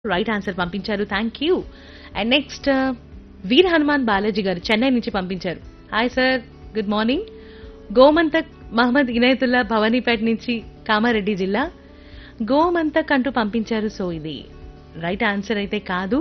right answer పంపించారు thank you and next Veer Hanuman Balaji గారు చెన్నై నుంచి పంపించారు hi sir good morning Gomantak Mohammed Inayatullah Bhavanipeta నుంచి కామారెడ్డి జిల్లా గోమంతక్ అంటూ పంపించారు సో ఇది రైట్ ఆన్సర్ అయితే కాదు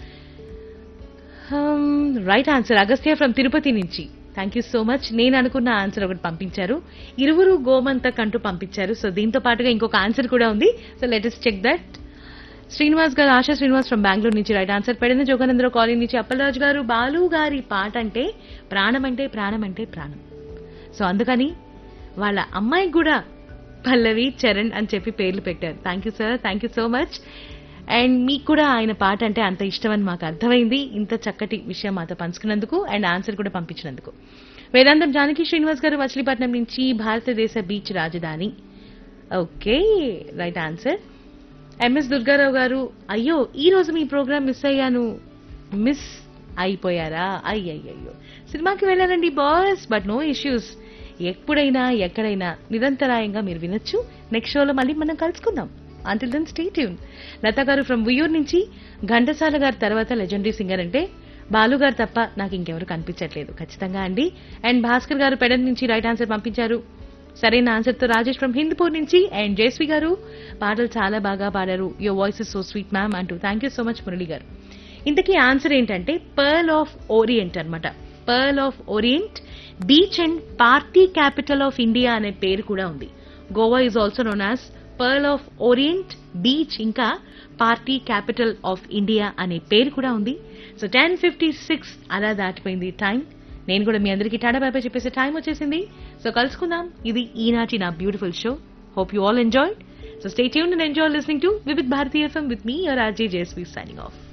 right answer Agastya from Tirupati నుంచి థ్యాంక్ యూ సో మచ్ నేను అనుకున్న ఆన్సర్ ఒకటి పంపించారు ఇరువురు గోమంతక్ అంటూ పంపించారు సో దీంతో పాటుగా ఇంకొక ఆన్సర్ కూడా ఉంది so let is check that Srinivas గారు ఆశా శ్రీనివాస్ ఫ్రమ్ బెంగళూరు నుంచి రైట్ ఆన్సర్ పెడిన జోగానందరావు కాలనీ నుంచి అప్పలరాజు గారు బాలు గారి పాట అంటే ప్రాణం అంటే ప్రాణం అంటే ప్రాణం సో అందుకని వాళ్ళ అమ్మాయికి కూడా పల్లవి చరణ్ అని చెప్పి పేర్లు పెట్టారు thank you sir thank you so much and మీకు కూడా ఆయన పాట అంటే అంత ఇష్టం అని మాకు అర్థమైంది ఇంత చక్కటి విషయం మాతో పంచుకున్నందుకు అండ్ ఆన్సర్ కూడా పంపించినందుకు వేదాంతం జానకి శ్రీనివాస్ గారు మచిలీపట్నం నుంచి భారతదేశ బీచ్ రాజధాని okay right answer MS Durgarao గారు అయ్యో ఈ రోజు మీ ప్రోగ్రామ్ మిస్ అయ్యాను మిస్ అయిపోయారా అయ్యయ్యో సినిమాకి వెళ్ళానండి బాస్ బట్ నో ఇష్యూస్ ఎప్పుడైనా ఎక్కడైనా నిరంతరాయంగా మీరు వినొచ్చు నెక్స్ట్ షోలో మళ్ళీ మనం కలుసుకుందాం until then stay tune Latha గారు ఫ్రమ్ ఉయ్యూరు నుంచి ఘంటసాల గారి తర్వాత లెజెండరీ సింగర్ అంటే బాలు గారు తప్ప నాకు ఇంకెవరు కనిపించట్లేదు ఖచ్చితంగా అండి అండ్ భాస్కర్ గారు పెడన్ నుంచి రైట్ ఆన్సర్ పంపించారు సరైన ఆన్సర్ తో రాజేష్ ఫ్రమ్ హిందూపూర్ నుంచి అండ్ జయశ్రీ గారు పాటలు చాలా బాగా పాడారు your voice is so sweet ma'am అంటూ thank you so much Murali గారు ఇంతకీ ఆన్సర్ ఏంటంటే పర్ల్ ఆఫ్ ఓరియంట్ అన్నమాట pearl of orient beach and party capital of India అనే పేరు కూడా ఉంది Goa is also known as pearl of orient beach ఇంకా పార్టీ క్యాపిటల్ ఆఫ్ ఇండియా అనే పేరు కూడా ఉంది సో టెన్ ఫిఫ్టీ సిక్స్ అలా దాటిపోయింది టైం నేను కూడా మీ అందరికీ టాటా బాబాయ్ చెప్పేసే టైం వచ్చేసింది సో కలుసుకుందాం ఇది ఈనాటి నా beautiful show hope you all enjoy so stay tune and enjoy listening to Vividh Bharati FM with me your RJ JSV signing of